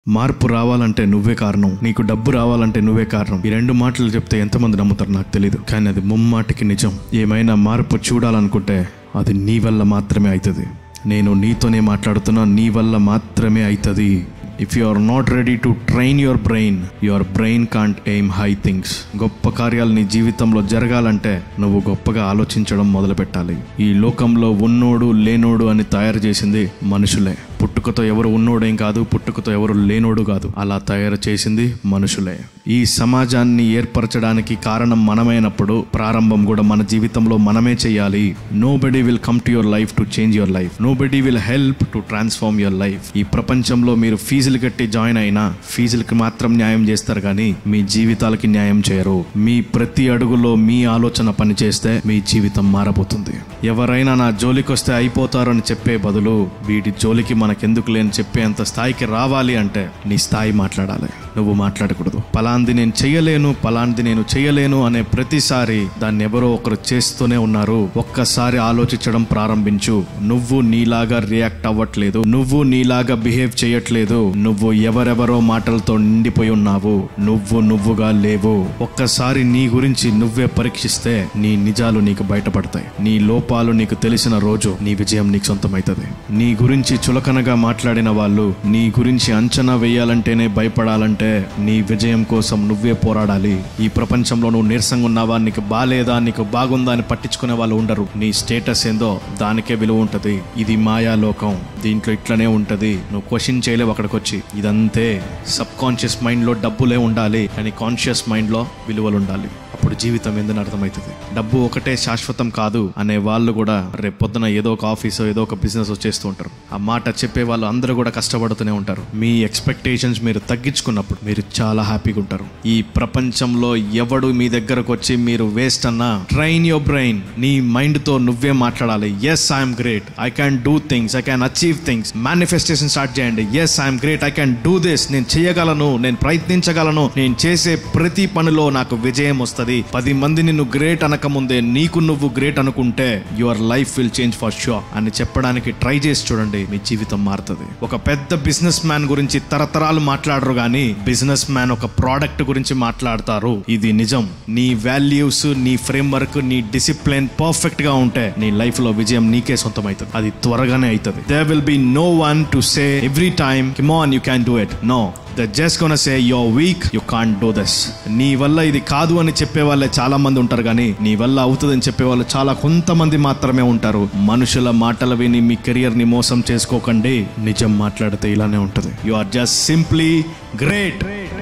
మార్పు రావాలంటే నువ్వే కారణం నీకు డబ్బు రావాలంటే నువ్వే కారణం ఈ రెండు మాటలు చెప్తే ఎంతమంది నమ్ముతారు నాకు తెలియదు కానీ అది ముమ్మాటికి నిజం ఏమైనా మార్పు చూడాలనుకుంటే అది నీ వల్ల మాత్రమే అవుతుంది నేను నీతోనే మాట్లాడుతున్నా నీ వల్ల మాత్రమే అవుతుంది if you are not ready to train your brain your brain can't aim high things గొప్ప కార్యాలు నీ జీవితంలో జరగాలంటే నువ్వు గొప్పగా ఆలోచించడం మొదలు పెట్టాలి ఈ లోకంలో ఉన్నోడు లేనోడు అని తయారు చేసింది మనుషులే పుట్టుకతో ఎవరు ఉన్నోడేం కాదు పుట్టుకతో ఎవరు లేనోడు కాదు అలా తయారు చేసింది మనుషులే ఈ సమాజాన్ని ఏర్పరచడానికి కారణం మనమైనప్పుడు ప్రారంభం కూడా మన జీవితంలో మనమే చేయాలి nobody will come to your life to change your life nobody will help to transform your life ఈ ప్రపంచంలో మీరు ఫీజులు కట్టి జాయిన్ అయినా ఫీజులకి మాత్రం న్యాయం చేస్తారు కానీ మీ జీవితాలకి న్యాయం చేయరు మీ ప్రతి అడుగులో మీ ఆలోచన పనిచేస్తే మీ జీవితం మారబోతుంది ఎవరైనా నా జోలికి వస్తే అయిపోతారు అని చెప్పే బదులు వీటి జోలికి మనకెందుకు లేని చెప్పేంత స్థాయికి రావాలి అంటే నీ స్థాయి మాట్లాడాలి నువ్వు మాట్లాడకూడదు పలాంది నేను చెయ్యలేను పలాంది నేను చెయ్యలేను అనే ప్రతిసారి దాన్ని ఎవరో ఒకరు చేస్తూనే ఉన్నారు ఒక్కసారి ఆలోచించడం ప్రారంభించు నువ్వు నీలాగా రియాక్ట్ అవ్వట్లేదు నువ్వు నీలాగా బిహేవ్ చేయట్లేదు నువ్వు ఎవరెవరో మాటలతో నిండిపోయి ఉన్నావు నువ్వు నువ్వుగా లేవు ఒక్కసారి నీ గురించి నువ్వే పరీక్షిస్తే నీ నిజాలు నీకు బయటపడతాయి నీ లోపాలు నీకు తెలిసిన రోజు నీ విజయం నీకు సొంతమవుతుంది నీ గురించి చులకనగా మాట్లాడిన వాళ్ళు నీ గురించి అంచనా వేయాలంటేనే భయపడాలంటే నీ విజయం కోసం నువ్వే పోరాడాలి ఈ ప్రపంచంలో నువ్వు నీరసంగా ఉన్నావా నీకు బాగాలేదా నీకు బాగుందా అని పట్టించుకునే వాళ్ళు ఉండరు నీ స్టేటస్ ఏందో దానికే విలువ ఉంటది ఇది మాయా లోకం దీంట్లో ఇట్లనే ఉంటది నువ్వు క్వశ్చన్ చేయలేవు అక్కడికి వచ్చి ఇదంతే సబ్ కాన్షియస్ మైండ్లో డబ్బులే ఉండాలి కానీ కాన్షియస్ మైండ్లో విలువలు ఉండాలి అప్పుడు జీవితం ఏందని అర్థమవుతుంది డబ్బు ఒకటే శాశ్వతం కాదు అనే వాళ్ళు కూడా రేపు పొద్దున ఏదో ఒక ఆఫీస్ ఏదో ఒక బిజినెస్ వచ్చేస్తూ ఉంటారు ఆ మాట చెప్పే వాళ్ళు అందరూ కూడా కష్టపడుతూనే ఉంటారు మీ ఎక్స్పెక్టేషన్స్ మీరు తగ్గించుకున్నప్పుడు మీరు చాలా హ్యాపీగా ఉంటారు ఈ ప్రపంచంలో ఎవడు మీ దగ్గరకు వచ్చి మీరు వేస్ట్ అన్నా ట్రైన్ యువర్ బ్రెయిన్ నీ మైండ్ తో నువ్వే మాట్లాడాలి yes I'm great I can do things I can achieve things manifestation start చేయండి yes I'm great I can do this నేను చేయగలను నేను ప్రయత్నించగలను నేను చేసే ప్రతి పనిలో నాకు విజయం వస్తుంది పది మంది నిన్ను గ్రేట్ అనకముందే నీకు నువ్వు గ్రేట్ అనుకుంటే your life will change for sure అని చెప్పడానికి ట్రై చేసి చూడండి మీ జీవితం మారుతుంది ఒక పెద్ద బిజినెస్ మ్యాన్ గురించి తరతరాలు మాట్లాడరు కానీ బిజినెస్ మ్యాన్ ఒక ప్రోడక్ట్ గురించి మాట్లాడతారు ఇది నిజం నీ వాల్యూస్ నీ ఫ్రేమ్ వర్క్ నీ డిసిప్లిన్ పర్ఫెక్ట్ గా ఉంటే నీ లైఫ్ లో విజయం నీకే సొంతమవుతుంది అది త్వరగానే అవుతుంది they will be no one to say every time come on you can do it no the just gonna say your weak you can't do this నీ వల్ల ఇది కాదు అని చెప్పే వాళ్ళే చాలా మంది ఉంటారు కానీ నీ వల్ల అవుతుందని చెప్పే వాళ్ళు చాలా కొంతమంది మాత్రమే ఉంటారు మనుషుల మాటలు విని మీ కెరియర్ ని మోసం చేసుకోకండి నిజం మాట్లాడితే ఇలానే ఉంటుంది you are just simply great